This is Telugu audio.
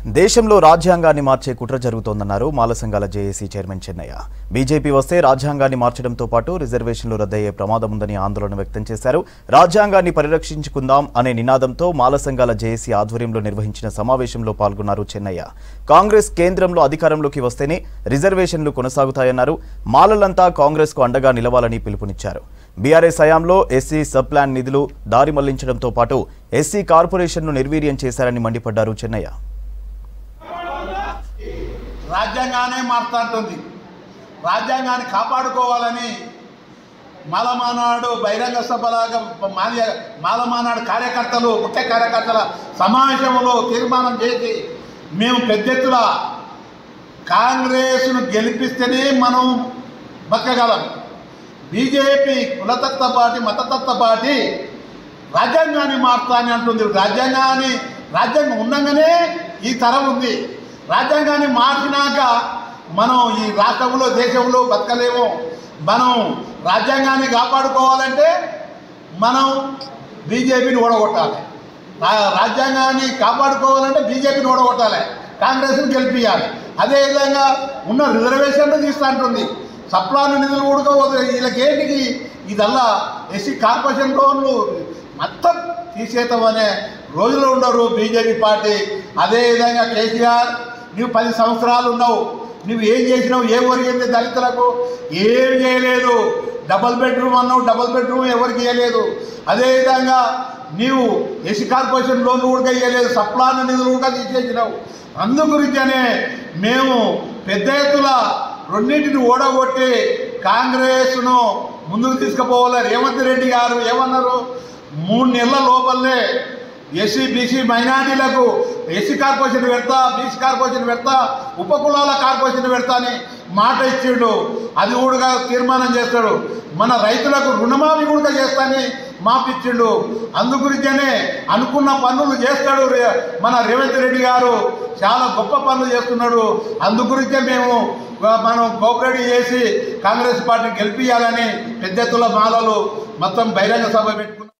దేశంలో రాజ్యాంగాన్ని మార్చే కుట్ర జరుగుతోందన్నారు మాల సంఘాల జేఏసీ చైర్మన్ చెన్నయ్య బీజేపీ వస్తే రాజ్యాంగాన్ని మార్చడంతో పాటు రిజర్వేషన్లు రద్దయ్యే ప్రమాదం ఉందని ఆందోళన వ్యక్తం చేశారు రాజ్యాంగాన్ని పరిరక్షించుకుందాం అనే నినాదంతో మాల సంఘాల జేఏసీ ఆధ్వర్యంలో నిర్వహించిన సమావేశంలో పాల్గొన్నారు చెన్నయ్య కాంగ్రెస్ కేంద్రంలో అధికారంలోకి వస్తేనే రిజర్వేషన్లు కొనసాగుతాయన్నారు మాలలంతా కాంగ్రెస్కు అండగా నిలవాలని పిలుపునిచ్చారు బీఆర్ఎస్ హయాంలో ఎస్సీ సబ్ ప్లాన్ నిధులు దారి మళ్లించడంతో పాటు ఎస్సీ కార్పొరేషన్ను నిర్వీర్యం చేశారని మండిపడ్డారు చెన్నయ్య రాజ్యాంగానే మారుతుంటుంది రాజ్యాంగాన్ని కాపాడుకోవాలని మాలమానాడు బహిరంగ సభలాగా మాల్య మాలమానాడు కార్యకర్తలు ముఖ్య కార్యకర్తల సమావేశంలో తీర్మానం చేసి మేము పెద్ద ఎత్తున కాంగ్రెస్ను గెలిపిస్తేనే మనం బతకగలం బీజేపీ కులతత్వ పార్టీ మతతత్వ పార్టీ రాజ్యాంగాన్ని మారుతా అని అంటుంది రాజ్యాంగాన్ని రాజ్యాంగం ఉండగానే ఈ తరం ఉంది రాజ్యాంగాన్ని మార్చినాక మనం ఈ రాష్ట్రంలో దేశంలో బతకలేము మనం రాజ్యాంగాన్ని కాపాడుకోవాలంటే మనం బీజేపీని ఓడగొట్టాలి రా- రాజ్యాంగాన్ని కాపాడుకోవాలంటే బీజేపీని ఓడగొట్టాలి కాంగ్రెస్ని గెలిపించాలి అదేవిధంగా ఉన్న రిజర్వేషన్లు తీస్తా అంటుంది సప్లాన్ నిధులు ఊడుకోవద్దు వీళ్ళకేంటికి ఇదల్లా ఎస్సీ కార్పొరేషన్ లోన్లు మొత్తం తీసేతామనే రోజులు ఉండరు బీజేపీ పార్టీ అదేవిధంగా కేసీఆర్ నువ్వు పది సంవత్సరాలు ఉన్నావు నువ్వు ఏం చేసినావు ఏం ఒరిగింది దళితులకు ఏం చేయలేదు డబల్ బెడ్రూమ్ అన్నావు డబల్ బెడ్రూమ్ ఎవరికి ఇవ్వలేదు అదేవిధంగా నీవు ఎస్సీ కార్పొరేషన్ లోన్లు కూడా ఇవ్వలేదు సప్లాన్ నిధులు కూడా తీసేసినావు అందు గురించనే మేము పెద్ద ఎత్తున రెండింటిని ఓడగొట్టి కాంగ్రెస్ను ముందుకు తీసుకుపోవాలి రేవంత్ రెడ్డి గారు ఏమన్నారు మూడు నెలల లోపలనే ఎస్సీ బీసీ మైనార్టీలకు ఎస్సీ కార్పొరేషన్ పెడతా బీసీ కార్పొరేషన్ పెడతా ఉపకులాల కార్పొరేషన్ పెడతా అని మాట ఇచ్చిండు అది కూడా తీర్మానం చేస్తాడు మన రైతులకు రుణమాఫీ కూడా చేస్తానని మాపిచ్చిండు అందు గురించనే అనుకున్న పనులు చేస్తాడు రే- మన రేవంత్ రెడ్డి గారు చాలా గొప్ప పనులు చేస్తున్నాడు అందు గురించే మేము ఆ, మనం కోఆపరేట్ చేసి కాంగ్రెస్ పార్టీ గెలిపించాలని పెద్ద ఎత్తుల మాలలు మొత్తం బహిరంగ సభ పెట్టుకున్నాం